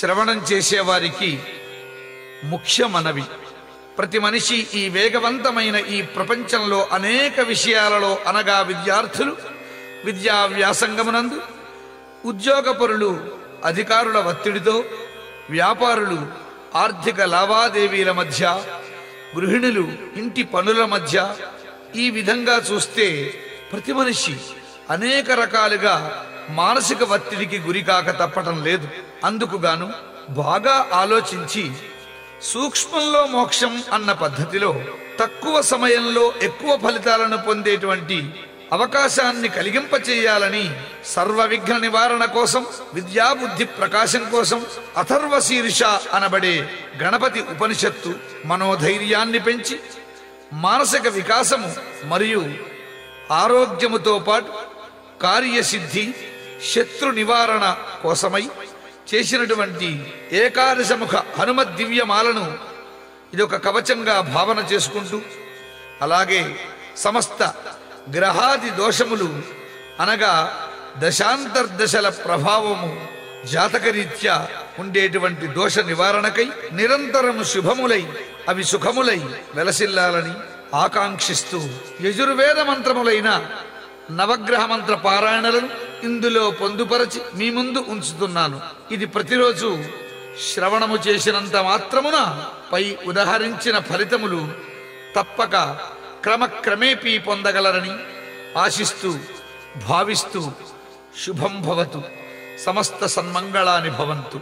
శ్రవణం చేసేవారికి ముఖ్య మనవి ప్రతి మనిషి ఈ వేగవంతమైన ఈ ప్రపంచంలో అనేక విషయాలలో అనగా విద్యార్థులు విద్యా వ్యాసంగమునందు ఉద్యోగపరులు అధికారుల ఒత్తిడితో వ్యాపారులు ఆర్థిక లావాదేవీల మధ్య గృహిణులు ఇంటి పనుల మధ్య ఈ విధంగా చూస్తే ప్రతి మనిషి అనేక రకాలుగా మానసిక ఒత్తిడికి గురికాక తప్పటం లేదు అందుకుగాను బాగా ఆలోచించి సూక్ష్మంలో మోక్షం అన్న పద్ధతిలో తక్కువ సమయంలో ఎక్కువ ఫలితాలను పొందేటువంటి అవకాశాన్ని కలిగింపచేయాలని సర్వ విఘ్న నివారణ కోసం విద్యాబుద్ధి ప్రకాశం కోసం అథర్వ శీర్ష అనబడే గణపతి ఉపనిషత్తు మనోధైర్యాన్ని పెంచి మానసిక వికాసము మరియు ఆరోగ్యముతో పాటు కార్యసిద్ధి శత్రు నివారణ కోసమై చేసినటువంటి ఏకాదశముఖ హనుమద్ దివ్యమాలను ఇది ఒక కవచంగా భావన చేసుకుంటూ అలాగే సమస్త గ్రహాది దోషములు అనగా దశాంతర్దశల ప్రభావము జాతకరీత్యా ఉండేటువంటి దోష నివారణకై నిరంతరము శుభములై అవి సుఖములై వెలసిల్లాలని ఆకాంక్షిస్తూ యజుర్వేద మంత్రములైన నవగ్రహ మంత్ర పారాయణలను ఇందులో పొందుపరచి మీ ముందు ఉంచుతున్నాను ఇది ప్రతిరోజు శ్రవణము చేసినంత మాత్రమున పై ఉదహరించిన ఫలితములు తప్పక క్రమక్రమేపీ పొందగలరని ఆశిస్తూ భావిస్తూ శుభం భవతు సమస్త సన్మంగళాని భవంతు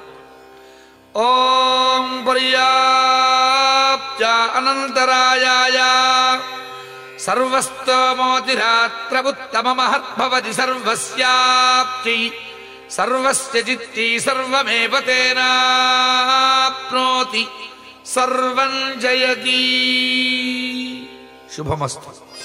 ఓం పర్యాప్త్య అనంతరాయాయ సర్వస్తోమోతిరాత్ర ఉత్తమ మహద్భవతి సర్వస్యాప్తి సర్వస్య చిత్తి సర్వమేవ తేనాప్నోతి సర్వం జయతి శుభమస్తు